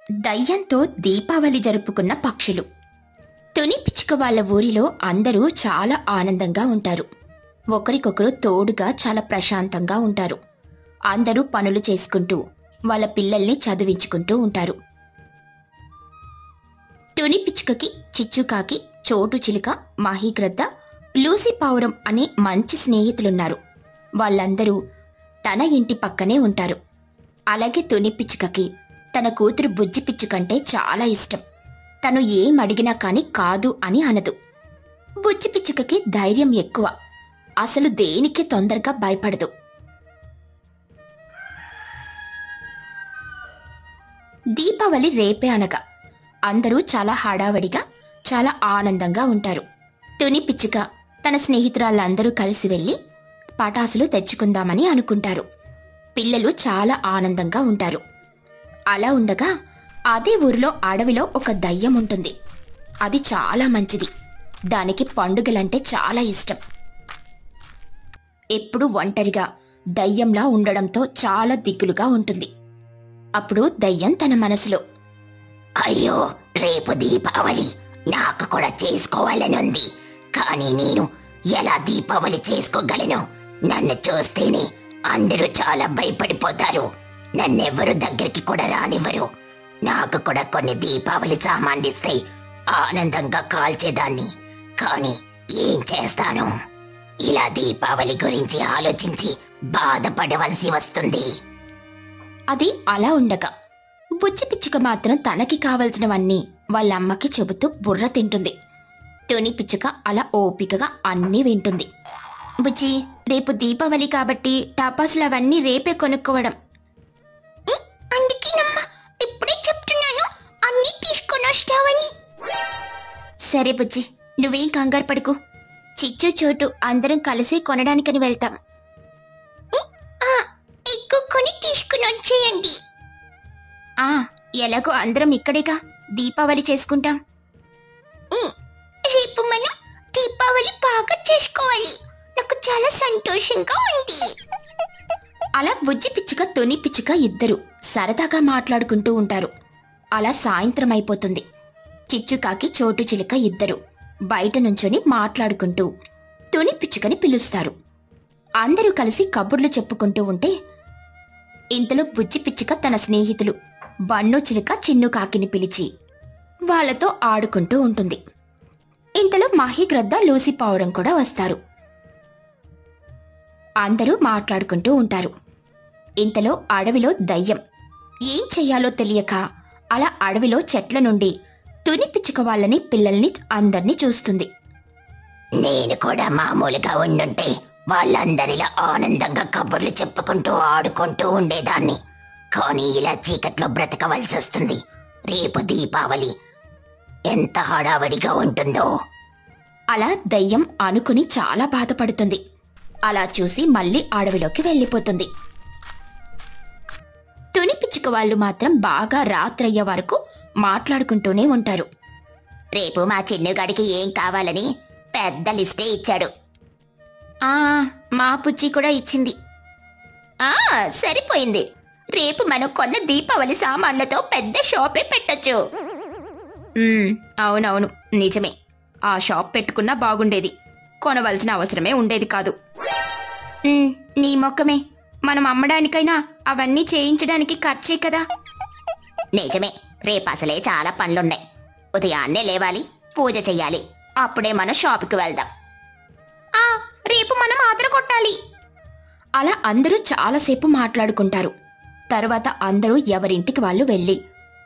దయ్యంతో దీపావళి జరుపుకున్న పక్షులు తుని పిచ్చుక వాళ్ళ ఊరిలో అందరూ చాలా ఆనందంగా ఉంటారు ఒకరికొకరు తోడుగా చాలా ప్రశాంతంగా ఉంటారు అందరూ పనులు చేసుకుంటూ వాళ్ళ పిల్లల్ని చదివించుకుంటూ ఉంటారు తుని పిచ్చుకకి చిచ్చుకాకి చోటు చిలుక మాహీగ్రద్ద లూసి పావురం అనే మంచి స్నేహితులున్నారు వాళ్ళందరూ తన ఇంటి పక్కనే ఉంటారు అలాగే తుని పిచ్చుకకి తన కూతురు బుజ్జి పిచ్చుకంటే చాలా ఇష్టం తను ఏం అడిగినా కాని కాదు అని అనదు బుజ్జి పిచ్చుకకి ధైర్యం ఎక్కువ అసలు దేనికి తొందరగా భయపడదు దీపావళి రేపే అనగా అందరూ చాలా హడావడిగా చాలా ఆనందంగా ఉంటారు తుని పిచ్చుక తన స్నేహితురాళ్ళందరూ కలిసి వెళ్ళి పటాసులు తెచ్చుకుందామని అనుకుంటారు పిల్లలు చాలా ఆనందంగా ఉంటారు అలా ఉండగా అదే ఊరిలో అడవిలో ఒక దయ్యం ఉంటుంది అది చాలా మంచిది దానికి పండుగలంటే చాలా ఇష్టం ఎప్పుడు ఒంటరిగా దయ్యంలా ఉండడంతో చాలా దిగులుగా ఉంటుంది అప్పుడు దయ్యం తన మనసులో అయ్యో రేపు దీపావళి నాకు కూడా చేసుకోవాలని ఉంది కానీ నేను ఎలా దీపావళి చేసుకోగలను నన్ను చూస్తేనే అందరూ చాలా భయపడిపోతారు నన్నెవ్వరు దగ్గరికి కూడా రానివ్వరు నాకు కూడా కొన్ని దీపావళి సామాన్లు ఇస్తే ఆనందంగా కాల్చేదాన్ని కానీ ఏం చేస్తాను ఇలా దీపావళి గురించి ఆలోచించి బాధపడవలసి వస్తుంది అది అలా ఉండగా బుజ్జి పిచ్చుక మాత్రం తనకి కావలసినవన్నీ వాళ్ళ అమ్మకి చెబుతూ బుర్ర తింటుంది తుని పిచ్చుక అలా ఓపికగా అన్నీ వింటుంది బుజ్జి రేపు దీపావళి కాబట్టి టపాసులు అవన్నీ రేపే కొనుక్కోవడం అందుకేనమ్మా ఇప్పుడే చెప్తున్నాను అన్నీ తీసుకొని వస్తావని సరే బుజ్జి నువ్వేం కంగారు పడుకు చిచ్చు చోటు అందరం కలిసి కొనడానికని వెళ్తాం ఎక్కువ కొని తీసుకుని వచ్చేయండి ఆ ఎలాగో అందరం ఇక్కడేగా దీపావళి చేసుకుంటాం రేపు మనం దీపావళి బాగా చేసుకోవాలి నాకు చాలా సంతోషంగా ఉంది అలా బుజ్జి పిచ్చుక తొని పిచ్చుక ఇద్దరు సరదాగా మాట్లాడుకుంటూ ఉంటారు అలా సాయంత్రం అయిపోతుంది చిచ్చుకాకి చోటు చిలుక ఇద్దరు బయట నుంచొని మాట్లాడుకుంటూ తుని పిచ్చుకని పిలుస్తారు అందరూ కలిసి కబుర్లు చెప్పుకుంటూ ఉంటే ఇంతలో బుజ్జి పిచ్చుక తన స్నేహితులు బన్ను చిలుక చిన్ను కాకిని పిలిచి వాళ్ళతో ఆడుకుంటూ ఉంటుంది ఇంతలో మహిగ్రద్ద లూసి పావురం కూడా వస్తారు అందరూ మాట్లాడుకుంటూ ఉంటారు ఇంతలో అడవిలో దయ్యం ఏం చెయ్యాలో తెలియక అలా అడవిలో చెట్ల నుండి తుని పిచ్చుక వాళ్ళని పిల్లల్ని అందర్నీ చూస్తుంది నేను కూడా మామూలుగా ఉండుంటే వాళ్ళందరిలా ఆనందంగా కబుర్లు చెప్పుకుంటూ ఆడుకుంటూ ఉండేదాన్ని కానీ ఇలా చీకట్లో బ్రతకవలసి వస్తుంది రేపు దీపావళి ఎంత హడావడిగా ఉంటుందో అలా దయ్యం అనుకుని చాలా బాధపడుతుంది అలా చూసి మళ్ళీ అడవిలోకి వెళ్ళిపోతుంది తుని పిచ్చుక వాళ్ళు మాత్రం బాగా రాత్రయ్యే వరకు మాట్లాడుకుంటూనే ఉంటారు రేపు మా చిన్నుగాడికి ఏం కావాలని పెద్ద లిస్టే ఇచ్చాడు ఆ మా పుచ్చి కూడా ఇచ్చింది ఆ సరిపోయింది రేపు మనం కొన్న దీపావళి సామాన్లతో పెద్ద షాపే పెట్టొచ్చు ఉమ్, అవునవును నిజమే ఆ షాప్ పెట్టుకున్నా బాగుండేది కొనవలసిన అవసరమే ఉండేది కాదు ఉమ్, నీ మొక్కమే మనం అమ్మడానికైనా అవన్నీ చేయించడానికి ఖర్చే కదా నిజమే రేపు అసలే చాలా పనులున్నాయి ఉదయాన్నే లేవాలి పూజ చెయ్యాలి అప్పుడే మనం షాప్కి వెళ్దాం ఆ రేపు మనం ఆదర కొట్టాలి అలా అందరూ చాలాసేపు మాట్లాడుకుంటారు తర్వాత అందరూ ఎవరింటికి వాళ్ళు వెళ్ళి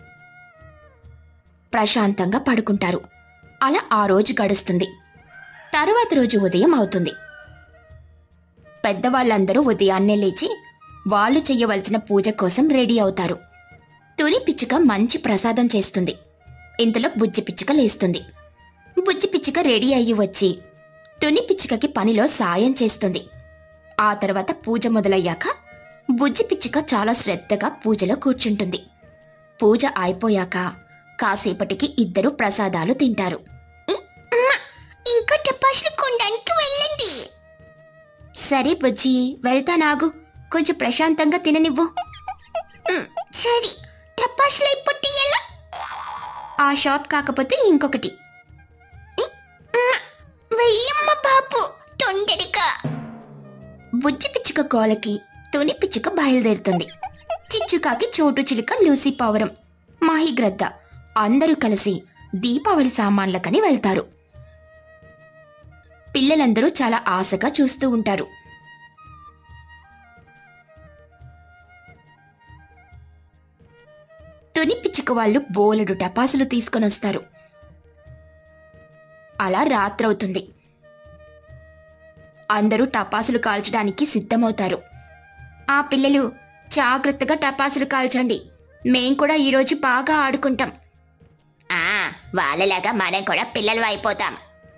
ప్రశాంతంగా పడుకుంటారు అలా ఆ రోజు గడుస్తుంది తరువాత రోజు ఉదయం అవుతుంది పెద్దవాళ్ళందరూ ఉదయాన్నే లేచి వాళ్ళు చెయ్యవలసిన పూజ కోసం రెడీ అవుతారు తుని పిచ్చుక మంచి ప్రసాదం చేస్తుంది ఇంతలో బుజ్జి పిచ్చుక లేస్తుంది బుజ్జి పిచ్చుక రెడీ అయ్యి వచ్చి తుని పిచ్చుకకి పనిలో సాయం చేస్తుంది ఆ తర్వాత పూజ మొదలయ్యాక బుజ్జి పిచ్చుక చాలా శ్రద్ధగా పూజలో కూర్చుంటుంది పూజ అయిపోయాక కాసేపటికి ఇద్దరు ప్రసాదాలు తింటారు ఇంకా టపాసులు కొనడానికి వెళ్ళండి సరే బుజ్జి వెళ్తానాగు కొంచెం ప్రశాంతంగా తిననివ్వు ఉమ్, సరే టపాసులు అయిపోతే ఎలా ఆ షాప్ కాకపోతే ఇంకొకటి వెయ్యమ్మ బాపు తొందరగా బుజ్జి పిచ్చుక గోలకి తుని పిచ్చుక బయలుదేరుతుంది చిచ్చుకాకి చోటు చిలుక లూసీ పావరం మాహిగ్రద్ద అందరూ కలిసి దీపావళి సామాన్లకని వెళ్తారు పిల్లలందరూ చాలా ఆశగా చూస్తూ ఉంటారు తుని పిచ్చుక వాళ్ళు బోలెడు టపాసులు తీసుకొని వస్తారు అలా రాత్రవుతుంది అందరూ టపాసులు కాల్చడానికి సిద్ధమవుతారు ఆ పిల్లలు జాగ్రత్తగా టపాసులు కాల్చండి మేం కూడా ఈరోజు బాగా ఆడుకుంటాం ఆ వాళ్ళలాగా మనం కూడా పిల్లలు అయిపోతాం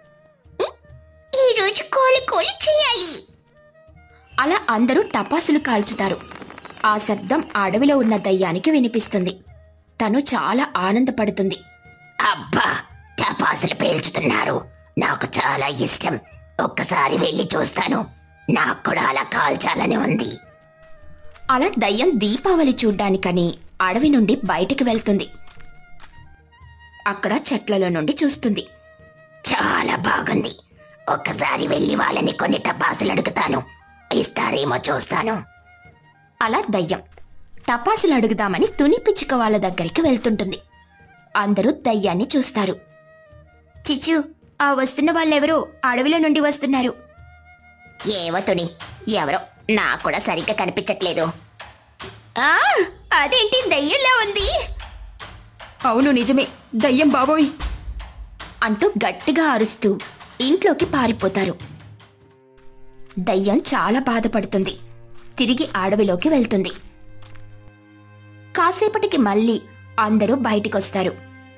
ఈరోజు కోలి కోలి చేయాలి అలా అందరూ టపాసులు కాల్చుతారు ఆ శబ్దం అడవిలో ఉన్న దయ్యానికి వినిపిస్తుంది తను చాలా ఆనందపడుతుంది అబ్బా టపాసులు పేల్చుతున్నారు నాకు చాలా ఇష్టం ఒక్కసారి వెళ్ళి చూస్తాను నాకు కూడా అలా కాల్చాలని ఉంది అలా దయ్యం దీపావళి చూడ్డానికని అడవి నుండి బయటికి వెళ్తుంది అక్కడ చెట్లలో నుండి చూస్తుంది చాలా బాగుంది ఒక్కసారి వెళ్ళి వాళ్ళని కొన్ని టపాసులు అడుగుతాను ఇస్తారేమో చూస్తాను అలా దయ్యం టపాసులు అడుగుదామని తుని పిచ్చుక వాళ్ళ దగ్గరికి వెళ్తుంటుంది అందరూ దయ్యాన్ని చూస్తారు చిచ్చు ఆ వస్తున్న వాళ్ళెవరో అడవిలో నుండి వస్తున్నారు ఏమో తుని ఎవరో నాకు కూడా సరిగ్గా కనిపించట్లేదు ఆ అదేంటి దయ్యంలా ఉంది అవును నిజమే దయ్యం బాబోయ్ అంటూ గట్టిగా అరుస్తూ ఇంట్లోకి పారిపోతారు దయ్యం చాలా బాధపడుతుంది తిరిగి అడవిలోకి వెళ్తుంది కాసేపటికి మళ్ళీ అందరూ బయటికొస్తారు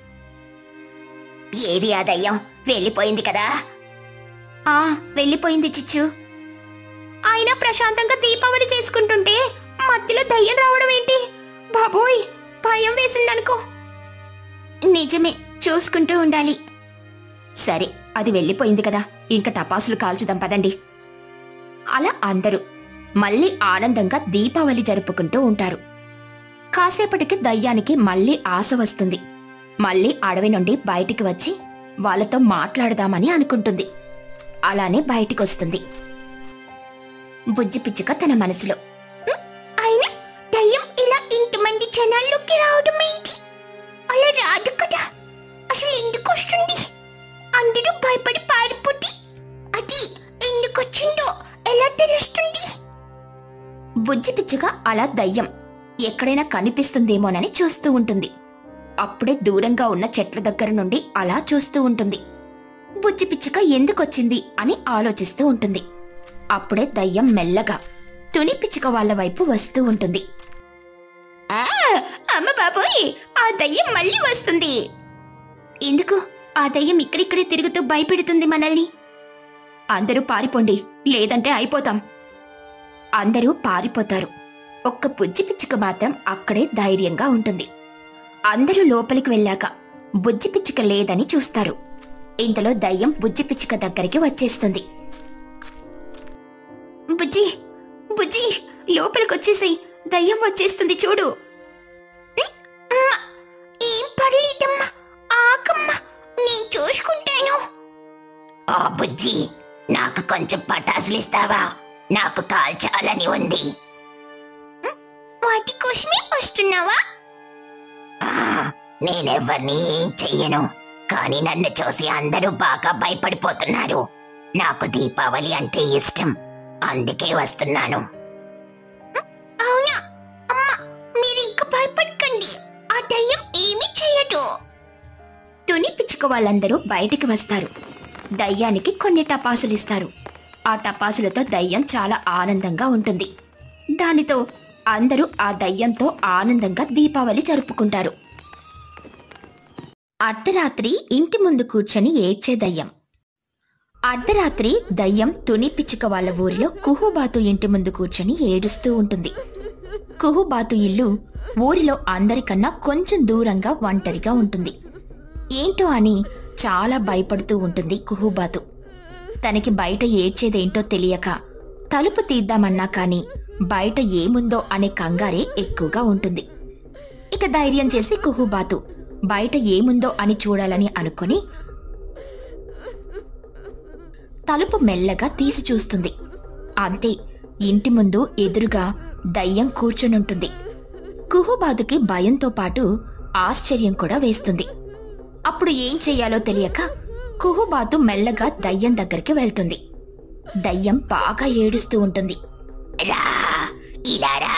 ఏది ఆ దయ్యం వెళ్ళిపోయింది కదా ఆ వెళ్ళిపోయింది చిచ్చు అయినా ప్రశాంతంగా దీపావళి చేసుకుంటుంటే మధ్యలో దయ్యం రావడం ఏంటి బాబోయ్ భయం వేసిందనుకో నిజమే చూసుకుంటూ ఉండాలి సరే అది వెళ్ళిపోయింది కదా ఇంక టపాసులు కాల్చుదాం పదండి అలా అందరూ మళ్ళీ ఆనందంగా దీపావళి జరుపుకుంటూ ఉంటారు కాసేపటికి దయ్యానికి మళ్ళీ ఆశ వస్తుంది మళ్ళీ అడవి నుండి బయటికి వచ్చి వాళ్ళతో మాట్లాడదామని అనుకుంటుంది అలానే బయటికొస్తుంది బుజ్జి పిచ్చుక తన మనసులో "ఉమ్, అయినా దయ్యం ఇలా ఇంతమంది జనాల్లోకి రావడం ఏంటి అలా రాదు కదా అసలు ఎందుకు వస్తుంది అందరూ భయపడి పారిపోతే అది ఎందుకు వచ్చిందో ఎలా తెలుస్తుంది బుజ్జి పిచ్చుక అలా దయ్యం ఎక్కడైనా కనిపిస్తుందేమోనని చూస్తూ ఉంటుంది అప్పుడే దూరంగా ఉన్న చెట్ల దగ్గర నుండి అలా చూస్తూ ఉంటుంది బుజ్జి పిచ్చుక ఎందుకొచ్చింది అని ఆలోచిస్తూ ఉంటుంది అప్పుడే దయ్యం మెల్లగా తుని పిచ్చుక వాళ్ళ వైపు వస్తూ ఉంటుంది ఆ అమ్మ బాబోయ్ ఆ దయ్యం మళ్ళీ వస్తుంది ఎందుకు ఆ దయ్యం ఇక్కడిక్కడే తిరుగుతూ భయపెడుతుంది మనల్ని అందరూ పారిపోండి లేదంటే అయిపోతాం అందరూ పారిపోతారు ఒక్క బుజ్జి పిచ్చుక మాత్రం అక్కడే ధైర్యంగా ఉంటుంది అందరూ లోపలికి వెళ్ళాక బుజ్జి పిచ్చుక లేదని చూస్తారు ఇంతలో దయ్యం బుజ్జి పిచ్చుక దగ్గరికి వచ్చేస్తుంది బుజ్జి బుజ్జి లోపలికి వచ్చేసి దయ్యం వచ్చేస్తుంది చూడు ఏం పర్లేదమ్మా ఆకమ్మా నేను చూసుకుంటాను ఓ బుజ్జి నాకు కొంచెం పటాసులు ఇస్తావా నాకు కాల్చాలని ఉంది వాటి కోసమే వస్తున్నావా ఆ, నేనెవ్వరిని ఏం చెయ్యను కానీ నన్ను చూసి అందరూ బాగా భయపడిపోతున్నారు నాకు దీపావళి అంటే ఇష్టం అందుకే వస్తున్నాను అవునా అమ్మా మీరు ఇంకా భయపడకండి ఆ దయ్యం ఏమీ చేయదు తుని పిచ్చుక వాళ్ళందరూ బయటికి వస్తారు దయ్యానికి కొన్ని టపాసులు ఇస్తారు ఆ టపాసులతో దయ్యం చాలా ఆనందంగా ఉంటుంది దానితో అందరూ ఆ దయ్యంతో ఆనందంగా దీపావళి జరుపుకుంటారు అర్ధరాత్రి ఇంటి ముందు కూర్చొని ఏడ్చే దయ్యం అర్ధరాత్రి దయ్యం తుని పిచ్చుక వాళ్ళ ఊరిలో కుహుబాతు ఇంటి ముందు కూర్చొని ఏడుస్తూ ఉంటుంది కుహుబాతు ఇల్లు ఊరిలో అందరికన్నా కొంచెం దూరంగా ఒంటరిగా ఉంటుంది ఏంటో అని చాలా భయపడుతూ ఉంటుంది కుహుబాతు తనకి బయట ఏడ్చేదేంటో తెలియక తలుపు తీద్దామన్నా కాని బయట ఏముందో అనే కంగారే ఎక్కువగా ఉంటుంది ఇక ధైర్యం చేసి కుహుబాతు బయట ఏముందో అని చూడాలని అనుకొని తలుపు మెల్లగా తీసి చూస్తుంది అంతే ఇంటి ముందు ఎదురుగా దయ్యం కూర్చొనుంటుంది కుహుబాదుకి భయంతో పాటు ఆశ్చర్యం కూడా వేస్తుంది అప్పుడు ఏం చెయ్యాలో తెలియక కుహుబాతు మెల్లగా దయ్యం దగ్గరికి వెళ్తుంది దయ్యం బాగా ఏడుస్తూ ఉంటుంది రా ఇలా రా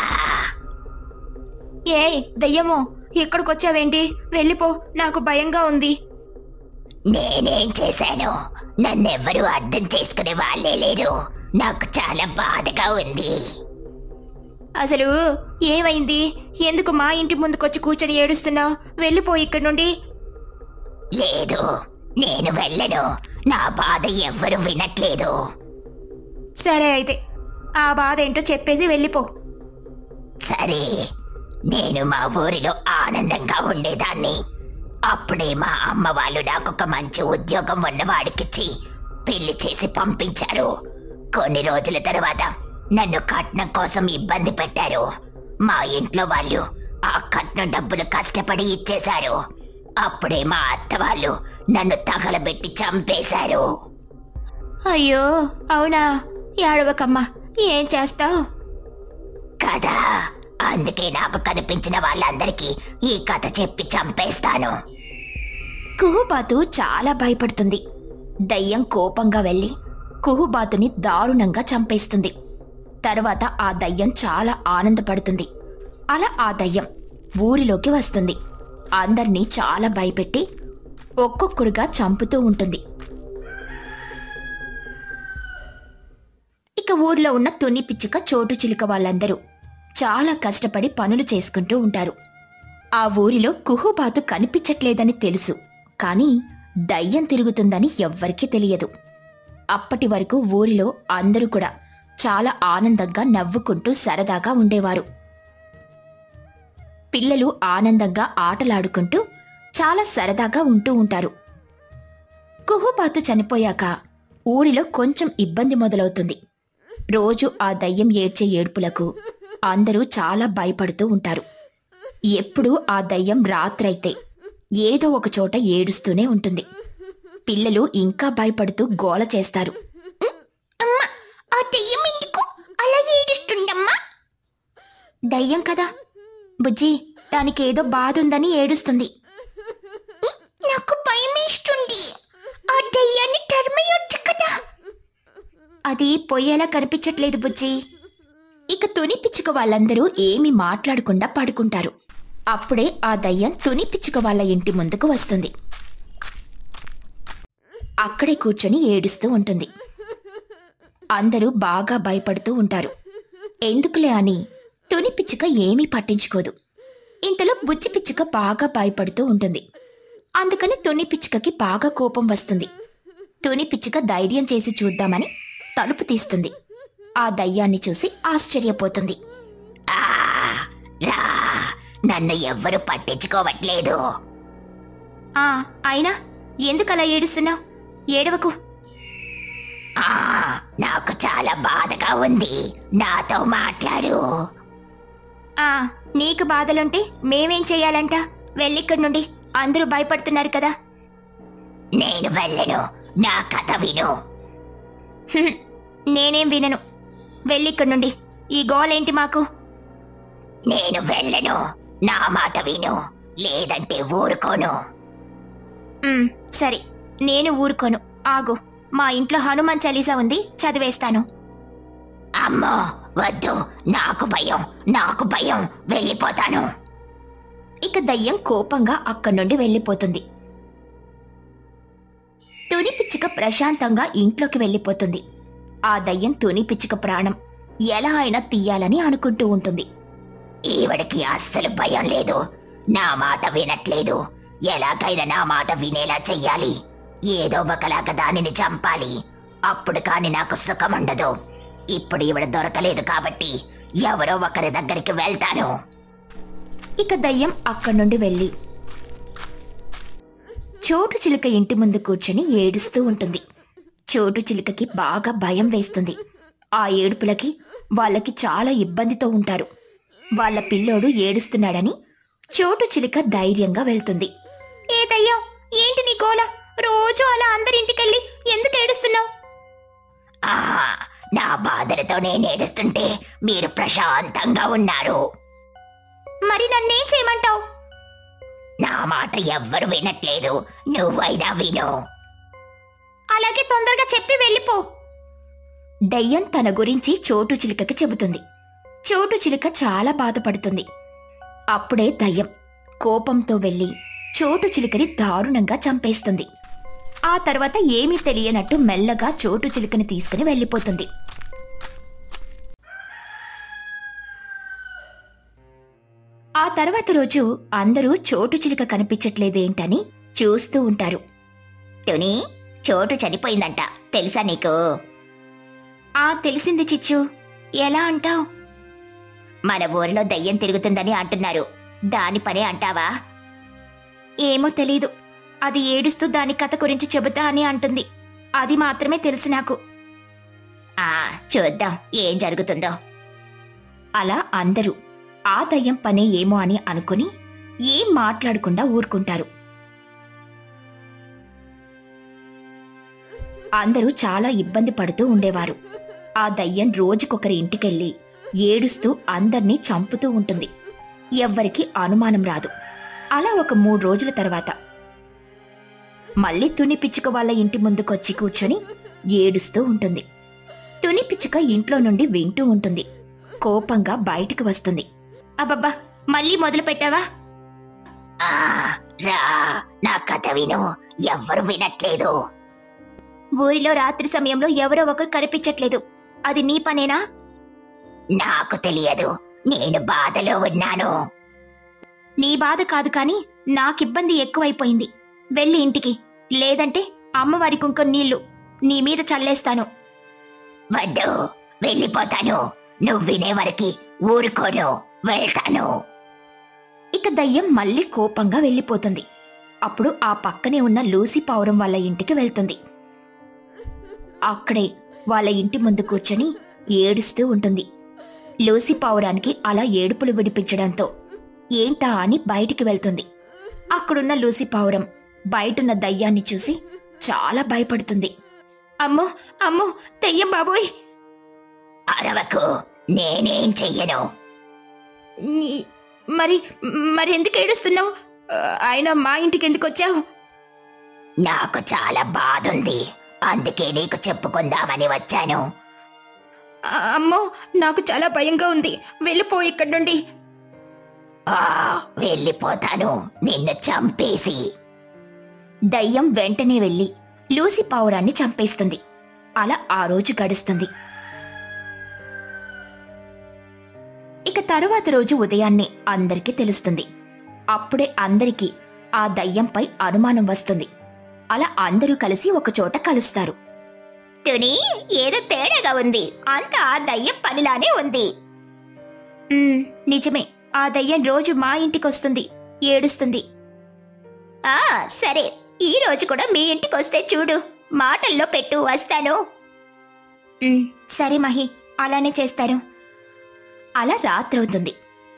ఏ దయ్యమో ఇక్కడికొచ్చావేంటి వెళ్ళిపో నాకు భయంగా ఉంది నేనేం చేశాను నన్నెవ్వరూ అర్థం చేసుకునే వాళ్ళే లేరు నాకు చాలా బాధగా ఉంది అసలు ఏమైంది ఎందుకు మా ఇంటి ముందుకొచ్చి కూర్చొని ఏడుస్తున్నావు వెళ్ళిపో ఇక్కడి నుండి లేదు నేను వెళ్ళను నా బాధ ఎవ్వరూ వినట్లేదు సరే అయితే ఆ బాధ ఏంటో చెప్పేసి వెళ్ళిపో సరే నేను మా ఊరిలో ఆనందంగా ఉండేదాన్ని అప్పుడే మా అమ్మ వాళ్ళు నాకు ఒక మంచి ఉద్యోగం ఉన్నవాడికిచ్చి పెళ్లి చేసి పంపించారు కొన్ని రోజుల తర్వాత నన్ను కట్నం కోసం ఇబ్బంది పెట్టారు మా ఇంట్లో వాళ్ళు ఆ కట్నం డబ్బులు కష్టపడి ఇచ్చేశారు అప్పుడే మా అత్త వాళ్ళు నన్ను తగలబెట్టి చంపేశారు అయ్యో అవునా ఏడవకమ్మా ఏం చేస్తావు కదా అందుకే నాకు కనిపించిన వాళ్ళందరికీ ఈ కథ చెప్పి చంపేస్తాను కుహుబాతు చాలా భయపడుతుంది దయ్యం కోపంగా వెళ్ళి కుహుబాతుని దారుణంగా చంపేస్తుంది తర్వాత ఆ దయ్యం చాలా ఆనందపడుతుంది అలా ఆ దయ్యం ఊరిలోకి వస్తుంది అందర్నీ చాలా భయపెట్టి ఒక్కొక్కరుగా చంపుతూ ఉంటుంది ఇక ఊర్లో ఉన్న తుని పిచ్చుక చోటు చిలుక వాళ్ళందరూ చాలా కష్టపడి పనులు చేసుకుంటూ ఉంటారు ఆ ఊరిలో కుహుబాతు కనిపించట్లేదని తెలుసు కానీ దయ్యం తిరుగుతుందని ఎవ్వరికీ తెలియదు అప్పటి వరకు ఊరిలో అందరూ కూడా చాలా ఆనందంగా నవ్వుకుంటూ సరదాగా ఉండేవారు పిల్లలు ఆనందంగా ఆటలాడుకుంటూ చాలా సరదాగా ఉంటూ ఉంటారు కుహుబాతు చనిపోయాక ఊరిలో కొంచెం ఇబ్బంది మొదలవుతుంది రోజు ఆ దయ్యం ఏడ్చే ఏడ్పులకు అందరూ చాలా భయపడుతూ ఉంటారు ఎప్పుడూ ఆ దయ్యం రాత్రైతే ఏదో ఒక చోట ఏడుస్తూనే ఉంటుంది పిల్లలు ఇంకా భయపడుతూ గోల చేస్తారు అమ్మా ఆ దెయ్యం ఎందుకు అలా ఏడుస్తుందమ్మా దయ్యం కదా బుజ్జి దానికేదో బాధ ఉందని ఏడుస్తుంది నాకు భయమేస్తుంది ఆ దెయ్యాన్ని టర్మయొచ్చు కదా అది పొయ్యేలా కనిపించట్లేదు బుజ్జి ఇక తుని పిచ్చుక వాళ్ళందరూ ఏమీ మాట్లాడకుండా పడుకుంటారు అప్పుడే ఆ దయ్యం తుని పిచ్చుక వాళ్ళ ఇంటి ముందుకు వస్తుంది అక్కడే కూర్చొని ఏడుస్తూ ఉంటుంది అందరూ బాగా భయపడుతూ ఉంటారు ఎందుకులే అని తుని పిచ్చుక ఏమీ పట్టించుకోదు ఇంతలో బుజ్జి పిచ్చుక బాగా భయపడుతూ ఉంటుంది అందుకని తుని పిచ్చుకకి బాగా కోపం వస్తుంది తుని పిచ్చుక ధైర్యం చేసి చూద్దామని తలుపు తీస్తుంది ఆ దయ్యాన్ని చూసి ఆశ్చర్యపోతుంది ఆ, రా నన్ను ఎవ్వరు పట్టించుకోవట్లేదు ఆ అయినా ఎందుకలా ఏడుస్తున్నావు ఏడవకు ఆ, నాకు చాలా బాధగా ఉంది నాతో మాట్లాడు ఆ నీకు బాధలుంటే మేమేం చెయ్యాలంట వెళ్ళిక్కడి నుండి అందరూ భయపడుతున్నారు కదా నేను వెళ్ళను నా కథ విను హ్మ్, నేనేం వినను వెళ్ళిక్కడి నుండి ఈ గోలేంటి మాకు నేను వెళ్ళను నా మాట విను లేదంటే ఊరుకోను ఉమ్, సరే నేను ఊరుకోను ఆగు మా ఇంట్లో హనుమాన్ చాలీసా ఉంది చదివేస్తాను అమ్మో వద్దు నాకు భయం నాకు భయం వెళ్ళిపోతాను ఇక దయ్యం కోపంగా అక్కడి నుండి వెళ్ళిపోతుంది తుని పిచ్చుక ప్రశాంతంగా ఇంట్లోకి వెళ్ళిపోతుంది ఆ దయ్యం తుని పిచ్చుక ప్రాణం ఎలా అయినా తీయాలని అనుకుంటూ ఉంటుంది ఈవిడికి అస్సలు భయం లేదు నా మాట వినట్లేదు ఎలాగైనా నా మాట వినేలా చెయ్యాలి ఏదో ఒకలాగా దానిని చంపాలి అప్పుడు కాని నాకు సుఖం ఉండదు ఇప్పుడు ఈవిడ దొరకలేదు కాబట్టి ఎవరో ఒకరి దగ్గరికి వెళ్తాను ఇక దయ్యం అక్కడి నుండి వెళ్ళి చోటు చిలుక ఇంటి ముందు కూర్చొని ఏడుస్తూ ఉంటుంది చోటు చిలుకకి బాగా భయం వేస్తుంది ఆ ఏడుపులకి వాళ్ళకి చాలా ఇబ్బందితో ఉంటారు వాళ్ళ పిల్లోడు ఏడుస్తున్నాడని చోటు చిలుక ధైర్యంగా వెళ్తుంది ఏ దయ్యం ఏంటి నీ గోల రోజు అలా అందరి ఇంటికెళ్ళి ఎందుకు ఏడుస్తున్నావు ఆ నా బాధలతో నేను ఏడుస్తుంటే మీరు ప్రశాంతంగా ఉన్నారు మరి నన్నేం చేయమంటావు నా మాట ఎవ్వరు వినట్లేదు నువ్వైనా విను అలాగే తొందరగా చెప్పి వెళ్ళిపో దయ్యం తన గురించి చోటు చిలుకకి చెబుతుంది చోటు చిలుక చాలా బాధపడుతుంది అప్పుడే దయ్యం కోపంతో వెళ్ళి చోటు చిలుకని దారుణంగా చంపేస్తుంది ఆ తర్వాత ఏమీ తెలియనట్టు మెల్లగా చోటు చిలుకని తీసుకుని వెళ్ళిపోతుంది ఆ తర్వాత రోజు అందరూ చోటు చిలుక కనిపించట్లేదేంటని చూస్తూ ఉంటారు తుని చోటు చనిపోయిందంట తెలుసా నీకు ఆ తెలిసింది చిచ్చు ఎలా అంటావు మన ఊరిలో దయ్యం తిరుగుతుందని అంటున్నారు దాని పనే అంటావా ఏమో తెలీదు అది ఏడుస్తూ దాని కథ గురించి చెబుతా అని అంటుంది అది మాత్రమే తెలుసు నాకు ఆ చూద్దాం ఏం జరుగుతుందో అలా అందరూ ఆ దయ్యం పనే ఏమో అని అనుకుని ఏం మాట్లాడకుండా ఊరుకుంటారు అందరూ చాలా ఇబ్బంది పడుతూ ఉండేవారు ఆ దయ్యం రోజుకొకరి ఇంటికెళ్ళి ఏడుస్తూ అందర్నీ చంపుతూ ఉంటుంది ఎవ్వరికి అనుమానం రాదు అలా ఒక మూడు రోజుల తర్వాత మళ్ళీ తుని పిచ్చుక వాళ్ళ ఇంటి ముందుకొచ్చి కూర్చొని ఏడుస్తూ ఉంటుంది తుని పిచ్చుక ఇంట్లో నుండి వింటూ ఉంటుంది కోపంగా బయటికి వస్తుంది అబ్బబ్బా మళ్ళీ మొదలు పెట్టావా ఆ రా నా కథ విను ఎవ్వరు వినట్లేదు ఊరిలో రాత్రి సమయంలో ఎవరో ఒకరు కనిపించట్లేదు అది నీ పనేనా నాకు తెలియదు నేను బాధలో ఉన్నాను నీ బాధ కాదు కాని నాకిబ్బంది ఎక్కువైపోయింది వెళ్ళి ఇంటికి లేదంటే అమ్మవారి కుంక నీళ్లు నీ మీద చల్లేస్తాను వద్దు వెళ్ళిపోతాను నువ్వు వినే వరకి ఊరుకోను వెళ్తాను ఇక దయ్యం మళ్ళీ కోపంగా వెళ్ళిపోతుంది అప్పుడు ఆ పక్కనే ఉన్న లూసి పావురం వాళ్ళ ఇంటికి వెళ్తుంది అక్కడే వాళ్ళ ఇంటి ముందు కూర్చొని ఏడుస్తూ ఉంటుంది లూసి పావురానికి అలా ఏడుపులు విడిపించడంతో ఏంటా అని బయటికి వెళ్తుంది అక్కడున్న లూసి పావురం బయటున్న దయ్యాన్ని చూసి చాలా భయపడుతుంది అమ్మో అమ్మో దయ్యం బాబోయ్ అరవకు నేనేం చెయ్యను నీ- మరి మరి ఎందుకు ఏడుస్తున్నావు ఆయన మా ఇంటికి ఎందుకు వచ్చావు నాకు చాలా బాధ ఉంది అందుకే నీకు చెప్పుకుందామని వచ్చాను ఆ, అమ్మో నాకు చాలా భయంగా ఉంది వెళ్ళిపో ఇక్కడి నుండి ఆ వెళ్ళిపోతాను నిన్ను చంపేసి దయ్యం వెంటనే వెళ్ళి లూసి పావురాన్ని చంపేస్తుంది అలా ఆ రోజు గడుస్తుంది ఇక తరువాత రోజు ఉదయాన్నే అందరికీ తెలుస్తుంది అప్పుడే అందరికీ ఆ దయ్యంపై అనుమానం వస్తుంది అలా అందరూ కలిసి ఒకచోట కలుస్తారు తుని ఏదో తేడాగా ఉంది అంతా ఆ దయ్యం పనిలానే ఉంది "ఉమ్, నిజమే ఆ దయ్యం రోజు మా ఇంటికి వస్తుంది ఏడుస్తుంది ఆ సరే ఈ రోజు కూడా మీ ఇంటికి వస్తే చూడు మాటల్లో పెట్టు వస్తాను "ఉమ్, సరే మహి అలానే చేస్తారు అలా రాత్రవుతుంది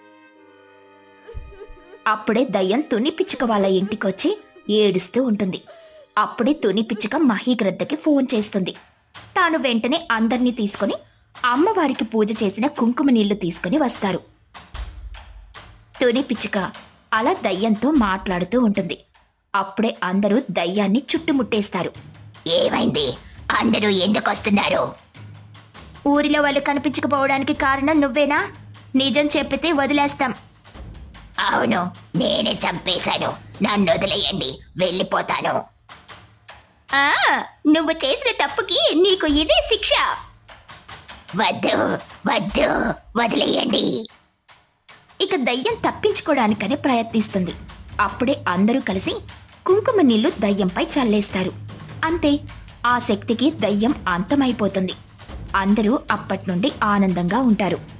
అప్పుడే దయ్యం తుని పిచ్చుక వాళ్ళ ఇంటికొచ్చి ఏడుస్తూ ఉంటుంది అప్పుడే తుని పిచ్చుక మహి గ్రద్దకి ఫోన్ చేస్తుంది తాను వెంటనే అందర్నీ తీసుకొని అమ్మవారికి పూజ చేసిన కుంకుమ నీళ్లు తీసుకుని వస్తారు తుని పిచ్చుక అలా దయ్యంతో మాట్లాడుతూ ఉంటుంది అప్పుడే అందరూ దయ్యాన్ని చుట్టుముట్టేస్తారు ఏమైంది అందరూ ఎందుకు వస్తున్నారు ఊరిలో వాళ్ళు కనిపించకపోవడానికి కారణం నువ్వేనా నిజం చెప్పితే వదిలేస్తాం అవును నేనే చంపేశాను నన్ను వదిలేయండి వెళ్ళిపోతాను ఆ నువ్వు చేసిన తప్పుకి నీకు ఇదే శిక్ష వద్దు వద్దు వదిలేయండి ఇక దయ్యం తప్పించుకోవడానికని ప్రయత్నిస్తుంది అప్పుడే అందరూ కలిసి కుంకుమ నీళ్లు దయ్యంపై చల్లేస్తారు అంతే ఆ శక్తికి దయ్యం అంతమైపోతుంది అందరూ అప్పట్నుండి ఆనందంగా ఉంటారు